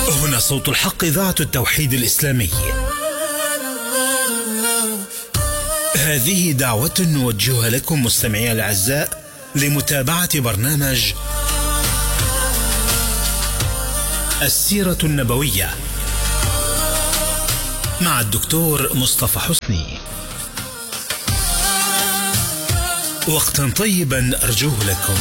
هنا صوت الحق إذاعة التوحيد الإسلامي هذه دعوة نوجهها لكم مستمعي الأعزاء لمتابعة برنامج السيرة النبوية مع الدكتور مصطفى حسني وقتا طيبا أرجوه لكم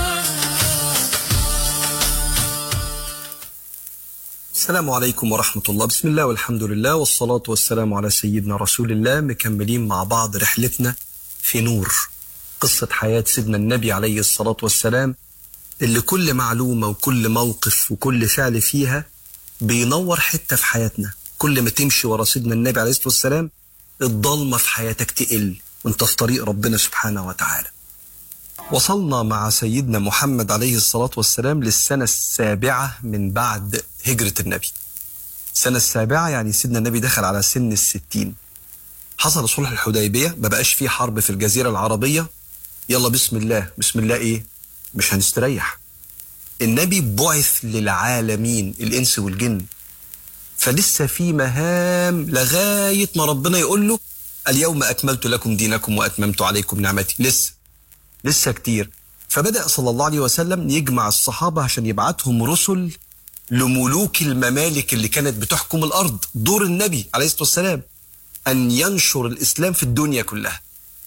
السلام عليكم ورحمة الله بسم الله والحمد لله والصلاة والسلام على سيدنا رسول الله مكملين مع بعض رحلتنا في نور قصة حياة سيدنا النبي عليه الصلاة والسلام اللي كل معلومة وكل موقف وكل فعل فيها بينور حتة في حياتنا كل ما تمشي ورا سيدنا النبي عليه الصلاة والسلام الضلمة في حياتك تقل وانت في طريق ربنا سبحانه وتعالى وصلنا مع سيدنا محمد عليه الصلاة والسلام للسنة السابعة من بعد هجرة النبي السنة السابعة يعني سيدنا النبي دخل على سن الستين حصل صلح الحديبية ما بقاش فيه حرب في الجزيرة العربية يلا بسم الله بسم الله ايه مش هنستريح النبي بعث للعالمين الإنس والجن فلسه في مهام لغاية ما ربنا يقول له اليوم أكملت لكم دينكم وأتممت عليكم نعمتي لسه لسه كتير فبدأ صلى الله عليه وسلم يجمع الصحابة عشان يبعتهم رسل لملوك الممالك اللي كانت بتحكم الأرض دور النبي عليه الصلاة والسلام أن ينشر الإسلام في الدنيا كلها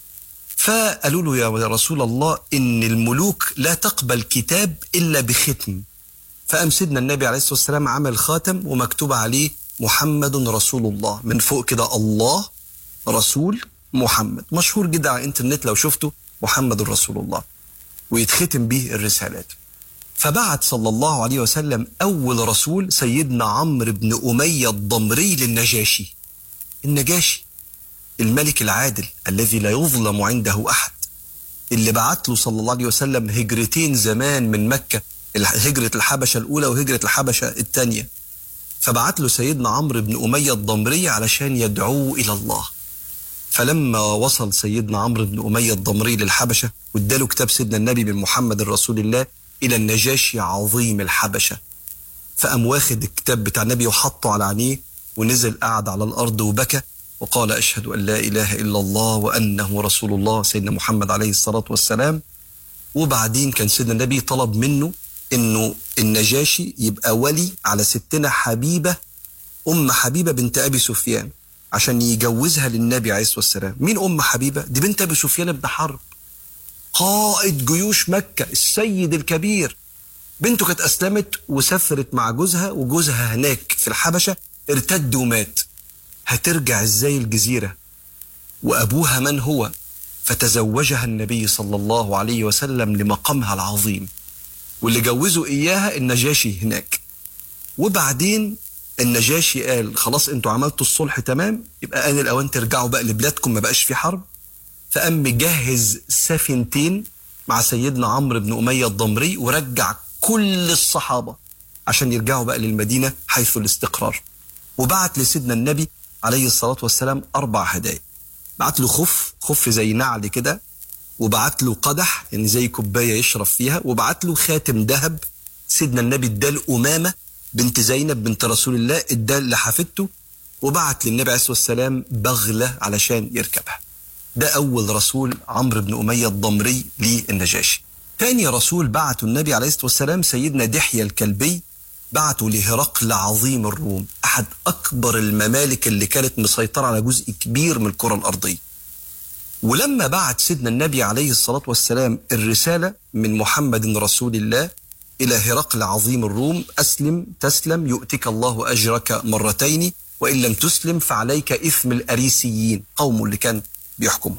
فقالوا له يا رسول الله إن الملوك لا تقبل كتاب إلا بختم فقام سيدنا النبي عليه الصلاة والسلام عمل خاتم ومكتوب عليه محمد رسول الله من فوق كده الله رسول محمد مشهور جدا على الانترنت لو شفته محمد رسول الله ويتختم به الرسالات فبعت صلى الله عليه وسلم أول رسول سيدنا عمرو بن أمية الضمري للنجاشي النجاشي الملك العادل الذي لا يظلم عنده أحد اللي بعت له صلى الله عليه وسلم هجرتين زمان من مكة هجرة الحبشة الأولى وهجرة الحبشة الثانية فبعت له سيدنا عمرو بن أمية الضمري علشان يدعوه إلى الله فلما وصل سيدنا عمرو بن أمية الضمري للحبشة واداله كتاب سيدنا النبي من محمد رسول الله إلى النجاشي عظيم الحبشة فقام واخد الكتاب بتاع النبي وحطه على عينيه ونزل قعد على الأرض وبكى وقال أشهد أن لا إله إلا الله وأنه رسول الله سيدنا محمد عليه الصلاة والسلام وبعدين كان سيدنا النبي طلب منه انه النجاشي يبقى ولي على ستنا حبيبه ام حبيبه بنت ابي سفيان عشان يجوزها للنبي عليه الصلاه والسلام مين ام حبيبه دي بنت ابي سفيان بن حرب قائد جيوش مكه السيد الكبير بنته كانت اسلمت وسافرت مع جوزها وجوزها هناك في الحبشه ارتد ومات هترجع ازاي الجزيره وابوها من هو فتزوجها النبي صلى الله عليه وسلم لمقامها العظيم واللي جوزوا اياها النجاشي هناك وبعدين النجاشي قال خلاص انتوا عملتوا الصلح تمام يبقى ان الاوان ترجعوا بقى لبلادكم ما بقاش في حرب فقام مجهز سفينتين مع سيدنا عمرو بن اميه الضمري ورجع كل الصحابه عشان يرجعوا بقى للمدينه حيث الاستقرار وبعت لسيدنا النبي عليه الصلاه والسلام اربع هدايا بعت له خف خف زي نعل كده وبعت له قدح يعني زي كوبايه يشرب فيها وبعت له خاتم ذهب سيدنا النبي اداه امامه بنت زينب بنت رسول الله اداه لحفيدته وبعت للنبي عليه الصلاه والسلام بغله علشان يركبها. ده اول رسول عمرو بن اميه الضمري للنجاشي. تاني رسول بعته النبي عليه الصلاه والسلام سيدنا دحيه الكلبي بعته لهرقل عظيم الروم احد اكبر الممالك اللي كانت مسيطره على جزء كبير من الكره الارضيه. ولما بعت سيدنا النبي عليه الصلاة والسلام الرسالة من محمد رسول الله إلى هرقل عظيم الروم أسلم تسلم يؤتك الله أجرك مرتين وإن لم تسلم فعليك إثم الأريسيين قوم اللي كان بيحكمه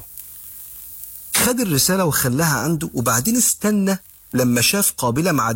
خد الرسالة وخلاها عنده وبعدين استنى لما شاف قابلة مع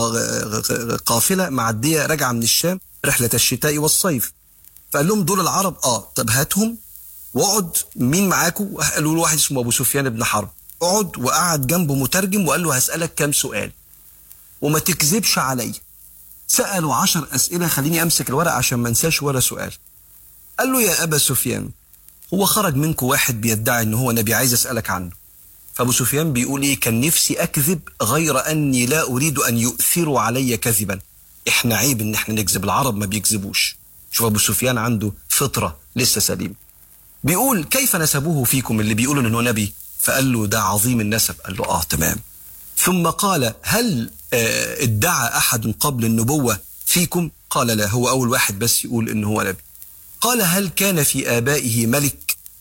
قافلة معدية راجعة من الشام رحلة الشتاء والصيف فقال لهم دول العرب اه طب هاتهم واقعد مين معاكم قالوا له واحد اسمه ابو سفيان بن حرب اقعد وقعد جنبه مترجم وقال له هسالك كام سؤال وما تكذبش عليا سالوا عشر اسئله خليني امسك الورق عشان ما انساش ولا سؤال قال له يا ابا سفيان هو خرج منكم واحد بيدعي ان هو نبي عايز اسالك عنه فابو سفيان بيقول ايه كان نفسي اكذب غير اني لا اريد ان يؤثروا علي كذبا احنا عيب ان احنا نكذب العرب ما بيكذبوش شوف ابو سفيان عنده فطره لسه سليمه بيقول كيف نسبوه فيكم اللي بيقولوا انه نبي فقال له ده عظيم النسب قال له اه تمام ثم قال هل آه، ادعى احد قبل النبوه فيكم قال لا هو اول واحد بس يقول انه هو نبي قال هل كان في ابائه ملك